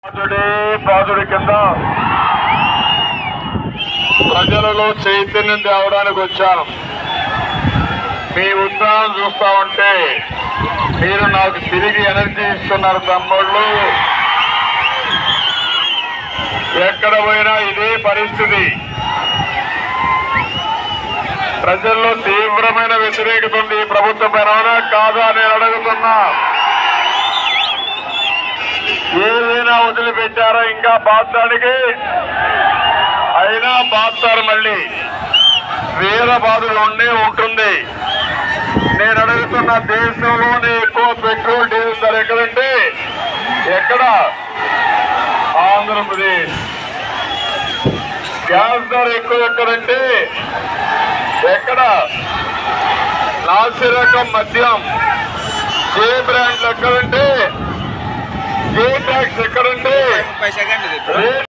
బాధుడే బాధుడి కింద ప్రజలలో చైతన్యం తేవడానికి వచ్చాను మీ ఉత్సాహం చూస్తా ఉంటే మీరు నాకు తిరిగి ఎనర్జీ ఇస్తున్నారు తమ్ముళ్ళు ఎక్కడ పోయినా ఇదే పరిస్థితి ప్రజల్లో తీవ్రమైన వ్యతిరేకత ఉంది ఈ ప్రభుత్వం పైన అవునా కాదా నేను అడుగుతున్నా ఏదైనా వదిలిపెట్టారా ఇంకా బాధడానికి అయినా బాధతారు మళ్ళీ వేల బాధలు ఉండే ఉంటుంది నేను అడుగుతున్న దేశంలోనే ఎక్కువ పెట్రోల్ డీజిల్ ధర ఎక్కడంటే ఎక్కడ ఆంధ్రప్రదేశ్ గ్యాస్ ధర ఎక్కువ ఎక్కడంటే ఎక్కడ నాసిరకం మద్యం ఏ బ్రాండ్లు ఎక్కడంటే ఏ ట్యాక్స్ ఎక్కడంటే ముప్పై సెకండ్లు రేట్